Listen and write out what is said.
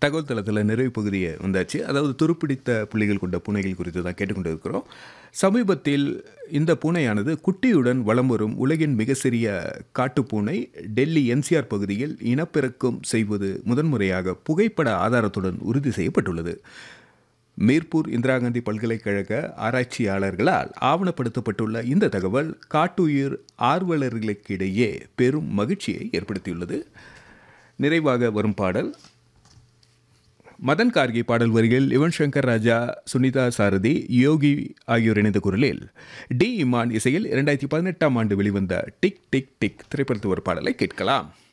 தகவல் தளத்தில் நிறைவு பகுதியை வந்தாச்சு அதாவது துருப்பிடித்த புள்ளிகள் கொண்ட பூனைகள் குறித்து தான் கேட்டுக்கொண்டு இருக்கிறோம் சமீபத்தில் இந்த பூனையானது குட்டியுடன் வலம் வரும் உலகின் மிக சிறிய காட்டுப்பூனை டெல்லி என்சிஆர் பகுதியில் இனப்பெருக்கம் செய்வது முதன்முறையாக புகைப்பட ஆதாரத்துடன் உறுதி செய்யப்பட்டுள்ளது மீர்பூர் இந்திரா காந்தி பல்கலைக்கழக ஆராய்ச்சியாளர்களால் ஆவணப்படுத்தப்பட்டுள்ள இந்த தகவல் காட்டுயிர் ஆர்வலர்களுக்கிடையே பெரும் மகிழ்ச்சியை ஏற்படுத்தியுள்ளது நிறைவாக வரும் பாடல் மதன் கார்கி பாடல் வரிகள் யுவன் சங்கர் ராஜா சுனிதா சாரதி யோகி ஆகியோர் இணைந்த குரலில் டி இமான் இசையில் இரண்டாயிரத்தி பதினெட்டாம் ஆண்டு வெளிவந்த டிக் டிக் டிக் திரைப்படத்து ஒரு பாடலை கேட்கலாம்